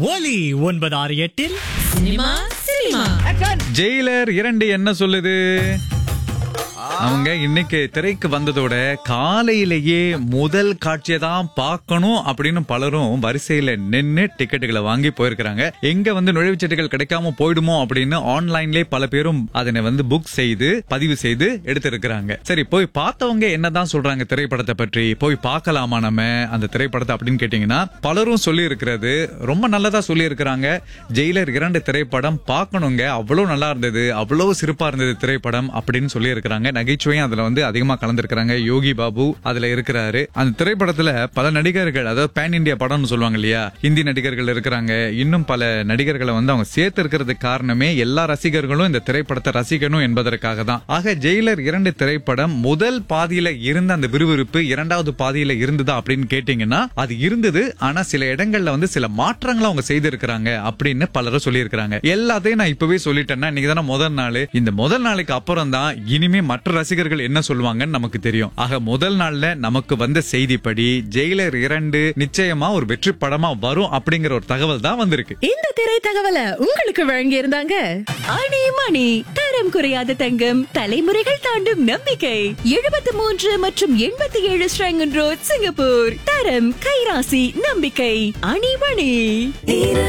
ஒலி ஒன்பது ஆறு எட்டில் சினிமா சினிமா ஜெயிலர் இரண்டு என்ன சொல்லுது அவங்க இன்னைக்கு திரைக்கு வந்ததோட காலையிலேயே முதல் காட்சியை தான் பார்க்கணும் அப்படின்னு பலரும் வரிசையில நின்னு டிக்கெட்டுகளை வாங்கி போயிருக்கிறாங்க எங்க வந்து நுழைவுச்சீட்டுகள் கிடைக்காம போயிடுமோ அப்படின்னு ஆன்லைன்லயே பல பேரும் அதனை வந்து புக் செய்து பதிவு செய்து எடுத்திருக்கிறாங்க சரி போய் பார்த்தவங்க என்னதான் சொல்றாங்க திரைப்படத்தை பற்றி போய் பார்க்கலாமா நம்ம அந்த திரைப்படத்தை அப்படின்னு கேட்டீங்கன்னா பலரும் சொல்லி இருக்கிறது ரொம்ப நல்லதா சொல்லி இருக்கிறாங்க ஜெயிலர் இரண்டு திரைப்படம் பார்க்கணுங்க அவ்வளவு நல்லா இருந்தது அவ்வளவு சிறப்பா இருந்தது திரைப்படம் அப்படின்னு சொல்லி இருக்கிறாங்க நகைச்சுவையும் அதுல வந்து அதிகமா கலந்துருக்கிறாங்க யோகி பாபு அதுல இருக்கிறாரு அந்த திரைப்படத்துல பல நடிகர்கள் அதாவது பேன் இந்தியா படம்னு சொல்லுவாங்க இல்லையா ஹிந்தி நடிகர்கள் இருக்கிறாங்க இன்னும் பல நடிகர்களை வந்து அவங்க சேர்த்து இருக்கிறதுக்கு காரணமே எல்லா ரசிகர்களும் இந்த திரைப்படத்தை ரசிக்கணும் என்பதற்காக தான் ஆக ஜெயிலர் இரண்டு திரைப்படம் முதல் பாதியில இருந்த அந்த விறுவிறுப்பு இரண்டாவது பாதியில இருந்ததா அப்படின்னு கேட்டீங்கன்னா அது இருந்தது ஆனா சில இடங்கள்ல வந்து சில மாற்றங்களை அவங்க செய்திருக்கிறாங்க அப்படின்னு பலரும் சொல்லியிருக்கிறாங்க எல்லாத்தையும் நான் இப்பவே சொல்லிட்டேன்னா இன்னைக்கு தானே முதல் நாள் இந்த முதல் நாளைக்கு அப்புறம் தான் இனிமே மற்ற ரசிகர்கள் என்ன சொல்லுவாங்கன்னு நமக்கு தெரியும் ஆக முதல் நாள்ல நமக்கு வந்த செய்திப்படி ஜெயிலர் இரண்டு நிச்சயமா ஒரு வெற்றி படமா வரும் அப்படிங்கிற ஒரு தகவல் தான் வந்திருக்கு இந்த திரை தகவலை உங்களுக்கு வழங்கி இருந்தாங்க அணி மணி தரம் குறையாத தங்கம் தலைமுறைகள் தாண்டும் நம்பிக்கை எழுபத்தி மூன்று மற்றும் எண்பத்தி ஏழு ஸ்ரங்கன் ரோட் சிங்கப்பூர் தரம் கைராசி நம்பிக்கை அணி மணி